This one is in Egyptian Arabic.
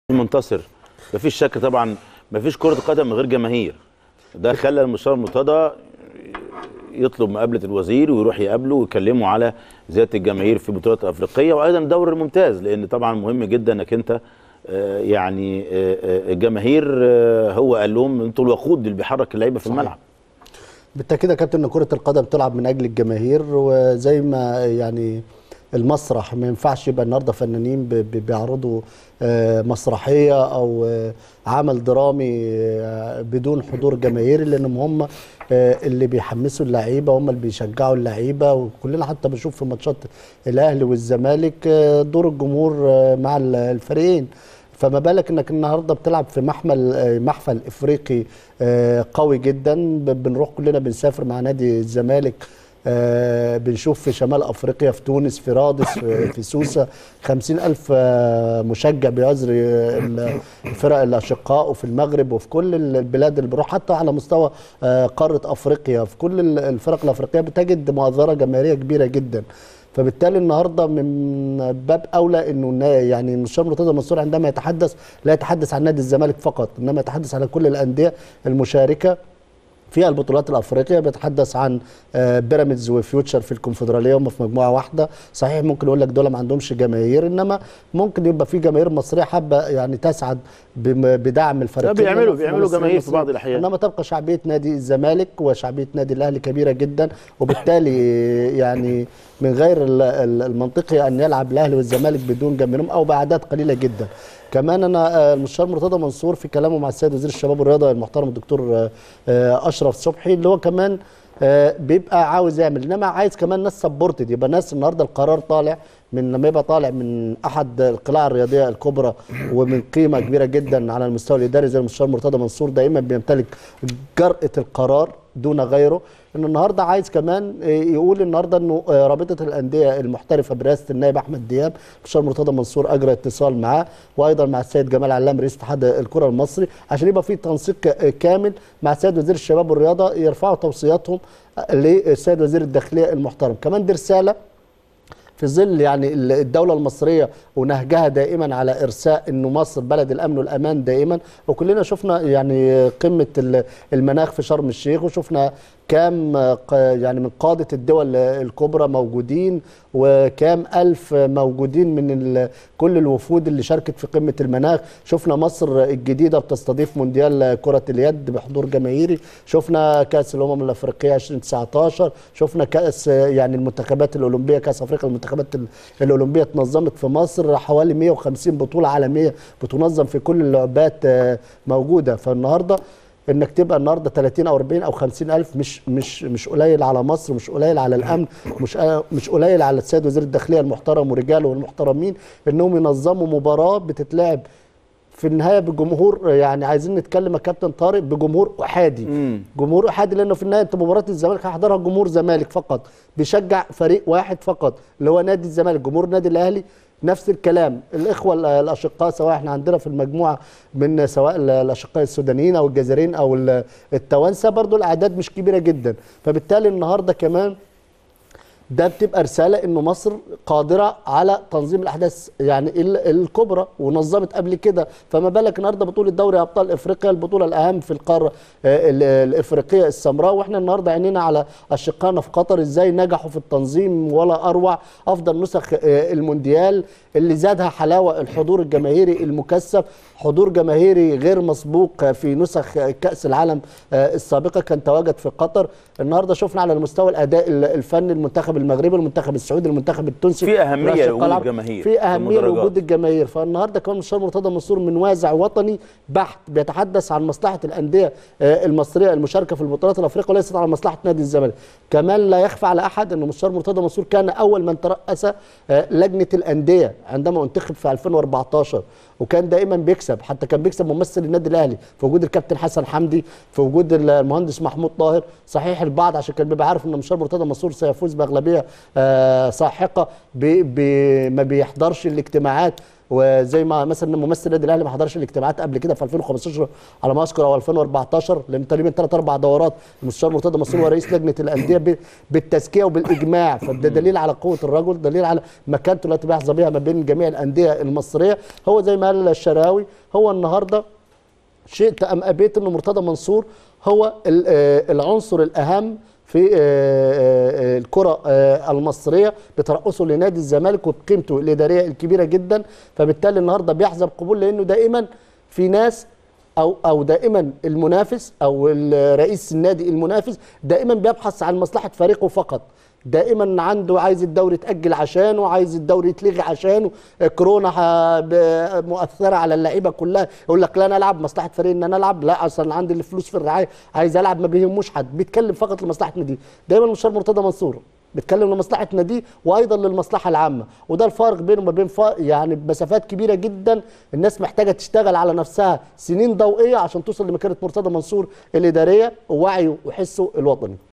منتصر مفيش شك طبعا مفيش كرة قدم من غير جماهير ده خلى المستشار مرتضى يطلب مقابلة الوزير ويروح يقابله ويكلمه على زيادة الجماهير في بطولات أفريقية وأيضا دوري الممتاز لأن طبعا مهم جدا إنك أنت آه، يعني آه، آه، الجماهير آه، هو قال لهم انتوا الوقود اللي بيحرك اللعيبة في صحيح. الملعب بالتاكيد يا كابتن ان كره القدم تلعب من اجل الجماهير وزي ما يعني المسرح ما ينفعش يبقى النهارده فنانين ب- ب- بيعرضوا آه، مسرحيه او آه، عمل درامي آه، بدون حضور جماهيري لانهم هم آه، اللي بيحمسوا اللعيبه هم اللي بيشجعوا اللعيبه وكلنا حتى بنشوف في ماتشات الاهلي والزمالك آه، دور الجمهور آه، مع ال- الفريقين فما بالك انك النهارده بتلعب في محمل آه، محفل افريقي آه، قوي جدا ب- بنروح كلنا بنسافر مع نادي الزمالك آه، بنشوف في شمال افريقيا في تونس في رادس في, في سوسه خمسين الف آه، مشجع بيعزري ال- الفرق الاشقاء وفي المغرب وفي كل ال- البلاد اللي بنروح حتى على مستوى آه، قاره افريقيا في كل ال- الفرق الافريقيه بتجد مؤازره جماهيريه كبيره جدا فبالتالي النهارده من باب اولى انه النا- يعني المستشار مرتضى منصور عندما يتحدث لا يتحدث عن نادي الزمالك فقط انما يتحدث عن كل الانديه المشاركه في البطولات الافريقيه بيتحدث عن آه، بيراميدز وفيوتشر في الكونفدراليه هم في مجموعه واحده صحيح ممكن يقول لك دول ما عندهمش جماهير انما ممكن يبقى في جماهير مصريه حابه يعني تسعد بم- بدعم الفريقين لا، بيعملوا- في بيعملوا ممثلين جماهير في مصريين. بعض الأحيان. انما تبقى شعبيه نادي الزمالك وشعبيه نادي الاهلي كبيره جدا وبالتالي يعني من غير ال- ال- المنطقي ان يلعب الاهلي والزمالك بدون جماهيرهم او باعداد قليله جدا كمان انا آه، المستشار مرتضى منصور في كلامه مع السيد وزير الشباب والرياضه المحترم الدكتور آه، آه، اشرف صبحي اللي هو كمان آه، بيبقى عاوز يعمل انما عايز كمان ناس سبورتد يبقى ناس النهارده القرار طالع من لما يبقى طالع من احد القلاع الرياضيه الكبرى ومن قيمه كبيره جدا على المستوى الاداري زي المستشار مرتضى منصور دائما بيمتلك جرأه القرار دون غيره انه النهارده عايز كمان آه، يقول النهارده انه آه، رابطه الانديه المحترفه برئاسه النائب احمد دياب المستشار مرتضى منصور اجرى اتصال معاه وايضا مع السيد جمال علام رئيس اتحاد الكره المصري عشان يبقى في تنسيق آه، كامل مع السيد وزير الشباب والرياضه يرفعوا توصياتهم آه، للسيد وزير الداخليه المحترم كمان دي رساله في ظل يعني ال- الدولة المصرية ونهجها دائما على إرساء أنه مصر بلد الأمن والأمان دائما وكلنا شفنا يعني قمة ال- المناخ في شرم الشيخ وشفنا كام ق- يعني من قادة الدول الكبرى موجودين وكام ألف موجودين من ال- كل الوفود اللي شاركت في قمة المناخ شفنا مصر الجديدة بتستضيف مونديال كرة اليد بحضور جماهيري شفنا كأس الأمم الأفريقية 2019 شفنا كأس يعني المنتخبات الأولمبية كأس أفريقيا المنتخبات ال- الأولمبية اتنظمت في مصر حوالي 150 بطولة عالمية بتنظم في كل اللعبات آه، موجودة فالنهاردة انك تبقى النهارده 30 او 40 او 50 الف مش مش مش قليل على مصر مش قليل على الامن مش مش قليل على السيد وزير الداخليه المحترم ورجاله المحترمين انهم ينظموا مباراه بتتلعب في النهايه بجمهور يعني عايزين نتكلم يا كابتن طارق بجمهور احادي مم. جمهور احادي لانه في النهايه انت مباراه الزمالك هيحضرها جمهور زمالك فقط بيشجع فريق واحد فقط اللي هو نادي الزمالك جمهور النادي الاهلي نفس الكلام الاخوه ال- الاشقاء سواء احنا عندنا في المجموعه من سواء ال- الاشقاء السودانيين او الجزائريين او ال- التوانسه برضو الاعداد مش كبيره جدا فبالتالي النهارده كمان ده بتبقى رساله انه مصر قادره على تنظيم الاحداث يعني ال- الكبرى ونظمت قبل كده فما بالك النهارده بطوله دوري ابطال افريقيا البطوله الاهم في القاره آه، ال- الافريقيه السمراء واحنا النهارده عينينا على اشقائنا في قطر ازاي نجحوا في التنظيم ولا اروع افضل نسخ آه، المونديال اللي زادها حلاوه الحضور الجماهيري المكثف حضور جماهيري غير مسبوق في نسخ كاس العالم آه، السابقه كان تواجد في قطر النهارده شفنا على المستوى الاداء الفني المنتخب المغربي المنتخب السعودي المنتخب التونسي في أهمية راشد لوجود قلعب. الجماهير في في اهميه المدرجات. لوجود الجماهير فالنهارده كمان مستشار مرتضى منصور من وازع وطني بحت بيتحدث عن مصلحه الانديه آه، المصريه المشاركه في البطولات الافريقيه وليست على مصلحه نادي الزمالك كمان لا يخفى على احد ان مستشار مرتضى منصور كان اول من ترأس آه، لجنه الانديه عندما انتخب في 2014 وكان دائما بيكسب حتى كان بيكسب ممثل النادي الاهلي في وجود الكابتن حسن حمدي في وجود المهندس محمود طاهر صحيح البعض عشان كان بيبقى عارف ان مستشار مرتضى منصور سيفوز باغلبيه آه، ساحقه بي بي ما بيحضرش الاجتماعات وزي ما مثلا ممثل النادي الاهلي ما حضرش الاجتماعات قبل كده في 2015 على ما اذكر او 2014 لان تقريبا ثلاث اربع دورات المستشار مرتضى منصور هو رئيس لجنه الانديه ب- بالتزكيه وبالاجماع فده دليل على قوه الرجل دليل على مكانته التي بيحظى بها ما بين جميع الانديه المصريه هو زي ما قال الشراوي هو النهارده شئت ام ابيت ان مرتضى منصور هو ال- آه، العنصر الاهم في آه، آه، الكره آه، المصريه بترأسه لنادي الزمالك وبقيمته الاداريه الكبيره جدا فبالتالي النهارده بيحظى بقبول لانه دائما في ناس او او دائما المنافس او ال- رئيس النادي المنافس دائما بيبحث عن مصلحه فريقه فقط دائما عنده عايز الدوري يتاجل عشانه عايز الدوري يتلغي عشانه كورونا ح- ب- مؤثره على اللعيبه كلها يقول لك لا انا العب مصلحه فريق ان انا العب لا اصلا عندي الفلوس في الرعايه عايز العب ما بيهموش حد بيتكلم فقط لمصلحه ناديه دايما المستشار مرتضى منصور بيتكلم لمصلحه ناديه وايضا للمصلحه العامه وده الفارق بينه وما بين فا- يعني بمسافات كبيره جدا الناس محتاجه تشتغل على نفسها سنين ضوئيه عشان توصل لمكانه مرتضى منصور الاداريه ووعيه وحسه الوطني